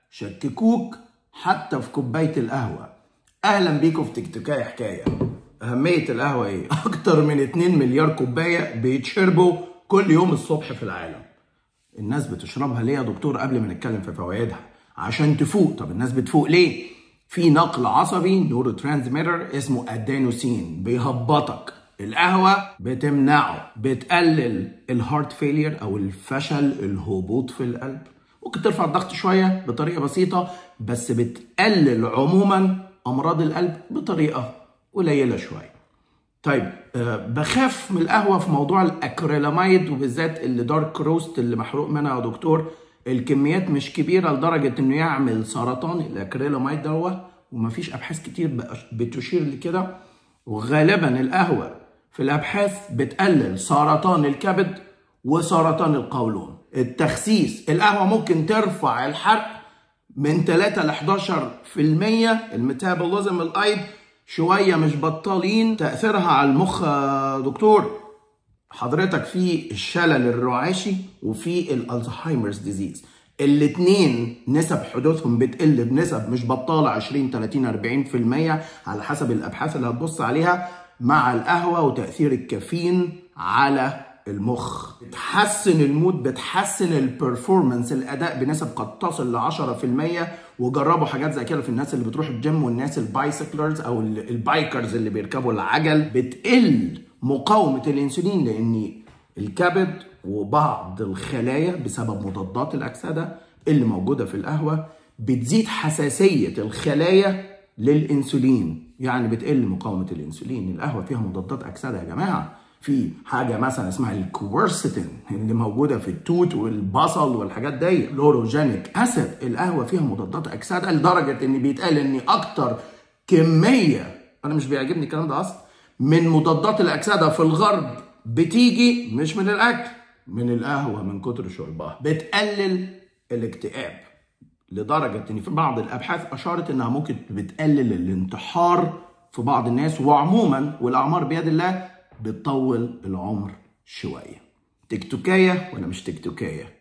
شككوك حتى في كوبايه القهوه اهلا بيكم في تكتكايه حكايه اهميه القهوه ايه اكتر من 2 مليار كوبايه بيتشربوا كل يوم الصبح في العالم الناس بتشربها ليه يا دكتور قبل ما نتكلم في فوائدها عشان تفوق طب الناس بتفوق ليه في نقل عصبي نورو ترانسميتر اسمه ادينوسين بيهبطك القهوة بتمنعه بتقلل الهارت فيلير او الفشل الهبوط في القلب ممكن ترفع الضغط شوية بطريقة بسيطة بس بتقلل عموما امراض القلب بطريقة قليلة شوية طيب أه بخاف من القهوة في موضوع الاكريلاميد وبالذات اللي دارك روست اللي محروق منها يا دكتور الكميات مش كبيرة لدرجة انه يعمل سرطان الاكريلاميد دوت ومفيش ابحاث كتير بتشير لكده وغالبا القهوة في الابحاث بتقلل سرطان الكبد وسرطان القولون التخسيس القهوة ممكن ترفع الحرق من 3 ل 11% الميتابوليزم الايض شويه مش بطالين تاثيرها على المخ دكتور حضرتك في الشلل الرعاشي وفي الالزهايمرز ديزيز الاثنين نسب حدوثهم بتقل بنسب مش بطاله 20 30 40% على حسب الابحاث اللي هتبص عليها مع القهوه وتاثير الكافيين على المخ بتحسن المود بتحسن البرفورمانس الاداء بنسب قد تصل ل 10% وجربوا حاجات زي كده في الناس اللي بتروح الجيم والناس البايسكلرز او البايكرز اللي بيركبوا العجل بتقل مقاومه الانسولين لان الكبد وبعض الخلايا بسبب مضادات الاكسده اللي موجوده في القهوه بتزيد حساسيه الخلايا للانسولين يعني بتقل مقاومه الانسولين القهوه فيها مضادات اكسده يا جماعه في حاجه مثلا اسمها الكوورستين اللي موجوده في التوت والبصل والحاجات دي لوروجينيك اسيد القهوه فيها مضادات اكسده لدرجه ان بيتقال ان اكتر كميه انا مش بيعجبني الكلام ده اصلا من مضادات الاكسده في الغرب بتيجي مش من الاكل من القهوه من كتر شربها بتقلل الاكتئاب لدرجه ان في بعض الابحاث اشارت انها ممكن بتقلل الانتحار في بعض الناس وعموما والاعمار بيد الله بتطول العمر شويه تكتكايه ولا مش تكتكايه